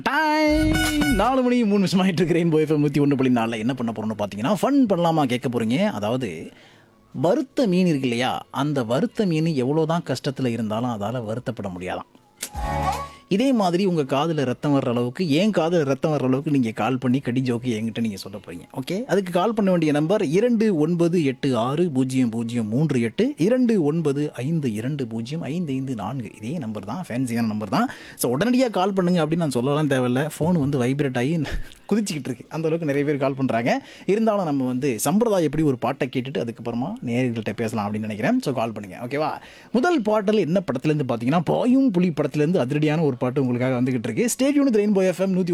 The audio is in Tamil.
டைம் நாலு மணி மூணு நிமிஷம் ஆகிட்டு இருக்கிறேன் போய் நூற்றி ஒன்று புள்ளி நாலில் என்ன பண்ண போகிறோம்னு பார்த்தீங்கன்னா ஃபன் பண்ணலாமா கேட்க போகிறீங்க அதாவது வறுத்த மீன் இருக்கு இல்லையா அந்த வறுத்த மீன் எவ்வளோ தான் கஷ்டத்தில் இருந்தாலும் அதால் வருத்தப்பட முடியாதாம் இதே மாதிரி உங்கள் காதில் ரத்தம் வர்ற அளவுக்கு ஏன் காதில் ரத்தம் வர்ற அளவுக்கு நீங்கள் கால் பண்ணி கடி ஜோக்கு என்கிட்ட நீங்கள் சொல்ல போகிறீங்க ஓகே அதுக்கு கால் பண்ண வேண்டிய நம்பர் இரண்டு ஒன்பது எட்டு ஆறு பூஜ்ஜியம் பூஜ்ஜியம் மூன்று எட்டு இரண்டு ஒன்பது ஐந்து இரண்டு பூஜ்ஜியம் ஐந்து ஐந்து நான்கு இதே நம்பர் தான் ஃபேன்சியான நம்பர் தான் ஸோ உடனடியாக கால் பண்ணுங்க அப்படின்னு நான் சொல்லலாம் தேவையில்ல ஃபோன் வந்து வைப்ரேட் ஆகி குதிச்சிக்கிட்டு இருக்கு அந்த அளவுக்கு நிறைய பேர் கால் பண்ணுறாங்க இருந்தாலும் நம்ம வந்து சம்பிரதாயம் எப்படி ஒரு பாட்டை கேட்டுட்டு அதுக்கப்புறமா நேர்கள்ட்ட பேசலாம் அப்படின்னு நினைக்கிறேன் ஸோ கால் பண்ணுங்க ஓகேவா முதல் பாட்டில் என்ன படத்துலேருந்து பார்த்தீங்கன்னா பாயும் புலி படத்துலேருந்து அதிரடியான ஒரு பாட்டு உங்களுக்காக வந்துகிட்டு இருக்கு ஸ்டேடியூன் ரெயின்போ எஃப்எம் நூற்றி